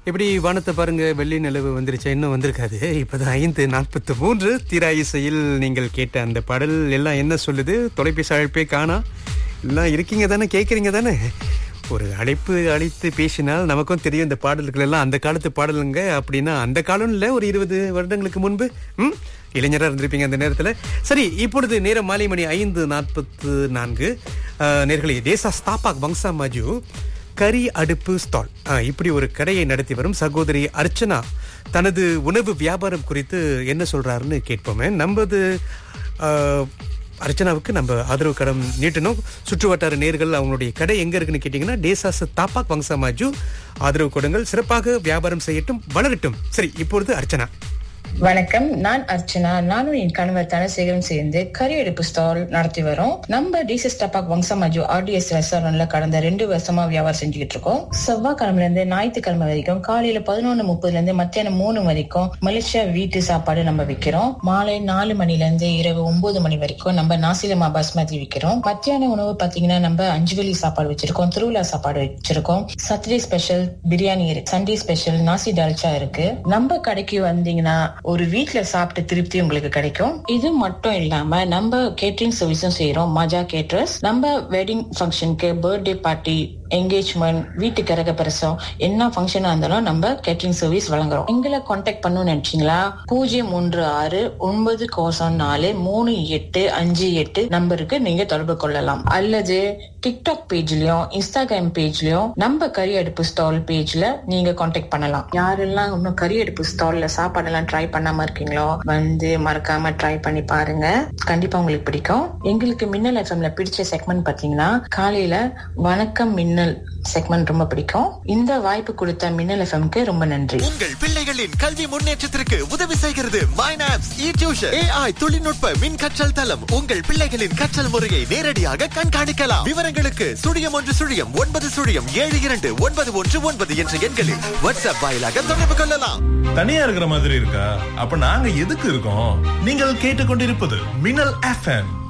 இப்படி வானத்தை பாருங்க வெள்ளி நிலவு வந்துருச்சா இன்னும் வந்திருக்காது இப்பதான் ஐந்து நாற்பத்தி மூன்று தீரா இசையில் நீங்கள் கேட்ட அந்த பாடல் எல்லாம் என்ன சொல்லுது தொலைபேசி அழைப்பே காணா எல்லாம் இருக்கீங்க தானே கேட்குறீங்க தானே ஒரு அழைப்பு அழைத்து பேசினால் நமக்கும் தெரியும் இந்த பாடல்கள் எல்லாம் அந்த காலத்து பாடலுங்க அப்படின்னா அந்த காலம் இல்லை ஒரு இருபது வருடங்களுக்கு முன்பு ம் இளைஞராக இருந்திருப்பீங்க அந்த நேரத்தில் சரி இப்பொழுது நேரம் மாலை மணி ஐந்து நாற்பத்து நான்கு நேர்களே தேசா ஸ்தாபாக் வங்சா மாஜு கறி அடுப்பு ஸ்டால் இப்படி ஒரு கடையை நடத்தி வரும் சகோதரி அர்ச்சனா தனது உணவு வியாபாரம் குறித்து என்ன சொல்றாருன்னு கேட்போமே நமது ஆஹ், அர்ச்சனாவுக்கு நம்ம ஆதரவு கடன் நீட்டணும் சுற்று வட்டார நேர்கள் அவங்களுடைய கடை எங்க இருக்குன்னு கேட்டீங்கன்னா டேசாஸ் தாப்பாக் வங்சமாஜு ஆதரவு கொடுங்கள் சிறப்பாக வியாபாரம் செய்யட்டும் வளரட்டும் சரி இப்பொழுது அர்ச்சனா வணக்கம் நான் அர்ச்சனா நானும் என் கணவர் தனசேகரும் சேர்ந்து கறி அடுப்பு ஸ்டால் நடத்தி வரோம் நம்ம டிசிஸ் டப்பாக் வம்சமாஜு ஆர்டிஎஸ் ரெஸ்டாரண்ட்ல கடந்த ரெண்டு வருஷமா வியாபாரம் செஞ்சுக்கிட்டு இருக்கோம் செவ்வாய்க்கிழமைல இருந்து ஞாயிற்றுக்கிழமை வரைக்கும் காலையில பதினொன்னு முப்பதுல இருந்து மத்தியானம் மூணு வரைக்கும் மலேசியா வீட்டு சாப்பாடு நம்ம விக்கிறோம் மாலை நாலு மணில இருந்து இரவு ஒன்பது மணி வரைக்கும் நம்ம நாசிலமா பாஸ்மதி விக்கிறோம் மத்தியான உணவு பாத்தீங்கன்னா நம்ம அஞ்சு வெள்ளி சாப்பாடு வச்சிருக்கோம் திருவிழா சாப்பாடு வச்சிருக்கோம் சாட்டர்டே ஸ்பெஷல் பிரியாணி இருக்கு சண்டே ஸ்பெஷல் நாசி டால்ச்சா இருக்கு நம்ம கடைக்கு வந்தீங்கன்னா ஒரு வீட்ல சாப்பிட்ட திருப்தி உங்களுக்கு கிடைக்கும் இது மட்டும் இல்லாம நம்ம கேட்டரிங் சர்வீஸும் செய்யறோம் மஜா கேட்டர்ஸ் நம்ம வெட்டிங் ஃபங்க்ஷனுக்கு பர்த்டே பார்ட்டி என்கேஜ்மெண்ட் வீட்டு கரக பிரசம் என்ன ஃபங்க்ஷனா இருந்தாலும் நம்ம கேட்டரிங் சர்வீஸ் வழங்குறோம் எங்களை காண்டாக்ட் பண்ணணும்னு நினைச்சீங்களா பூஜ்ஜியம் ஒன்று ஆறு ஒன்பது கோசம் நாலு மூணு எட்டு அஞ்சு எட்டு நம்பருக்கு நீங்க தொடர்பு கொள்ளலாம் அல்லது டிக்டாக் பேஜ்லயும் இன்ஸ்டாகிராம் பேஜ்லயும் நம்ம கறி அடுப்பு ஸ்டால் பேஜ்ல நீங்க காண்டாக்ட் பண்ணலாம் யாரெல்லாம் இன்னும் கறி அடுப்பு ஸ்டால்ல சாப்பாடெல்லாம் ட்ரை பண்ணாம இருக்கீங்களோ வந்து மறக்காம ட்ரை பண்ணி பாருங்க கண்டிப்பா உங்களுக்கு பிடிக்கும் எங்களுக்கு மின்னல் எஃப்எம்ல பிடிச்ச செக்மெண்ட் பாத்தீங்கன்னா காலையில வணக்கம் மின்னல் செக்மெண்ட் ரொம்ப பிடிக்கும் இந்த வாய்ப்பு கொடுத்த மின்னல் எஃப்எம்க்கு ரொம்ப நன்றி உங்கள் பிள்ளைகளின் கல்வி முன்னேற்றத்திற்கு உதவி செய்கிறது மைனாப்ஸ் இ டியூஷன் ஏஐ தொழில்நுட்ப மின் கற்றல் தளம் உங்கள் பிள்ளைகளின் கற்றல் முறையை நேரடியாக கண்காணிக்கலாம் விவரங்களுக்கு சுழியம் ஒன்று சுழியம் ஒன்பது சுழியம் ஏழு இரண்டு ஒன்பது ஒன்று ஒன்பது என்ற எண்களில் வாட்ஸ்அப் வாயிலாக தொடர்பு கொள்ளலாம் தனியா இருக்கிற மாதிரி இருக்கா அப்ப நாங்க எதுக்கு இருக்கோம் நீங்கள் கேட்டுக்கொண்டிருப்பது மின்னல் எஃப்எம்